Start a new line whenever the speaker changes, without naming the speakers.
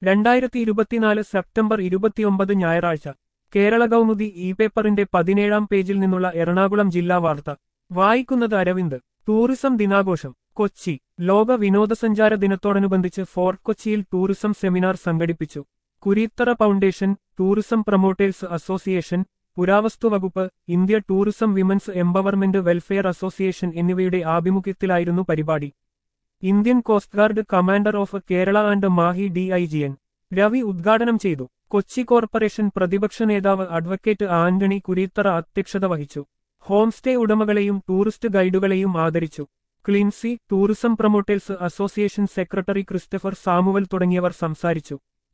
രണ്ടായിരത്തി ഇരുപത്തിനാല് സെപ്റ്റംബർ ഇരുപത്തിയൊമ്പത് ഞായറാഴ്ച കേരള കൗമുദി ഇ പേപ്പറിന്റെ പതിനേഴാം പേജിൽ നിന്നുള്ള എറണാകുളം ജില്ലാ വാർത്ത വായിക്കുന്നത് അരവിന്ദ് ടൂറിസം ദിനാഘോഷം കൊച്ചി ലോക വിനോദസഞ്ചാര ദിനത്തോടനുബന്ധിച്ച് ഫോർട്ട് കൊച്ചിയിൽ ടൂറിസം സെമിനാർ സംഘടിപ്പിച്ചു Kureethara foundation tourism promoters association പുരാവസ്തു വകുപ്പ് India tourism women's empowerment welfare association എന്നിവയുടെ ആഭിമുഖ്യത്തിലായിരുന്നു പരിപാടി Indian coast guard commander of Kerala and Mahe D I G N Ravi ഉദ്ഘാടനം ചെയ്തു കൊച്ചി കോർപ്പറേഷൻ പ്രതിപക്ഷ നേതാവ് അഡ്വക്കേറ്റ് ആന്റണി കുരീത്തറ അധ്യക്ഷത വഹിച്ചു ഹോം സ്റ്റേ ഉടമകളെയും ടൂറിസ്റ്റ് ഗൈഡുകളെയും ആദരിച്ചു ക്ലീൻസി tourism promoters association secretary Christopher Samuel തുടങ്ങിയവർ സംസാരിച്ചു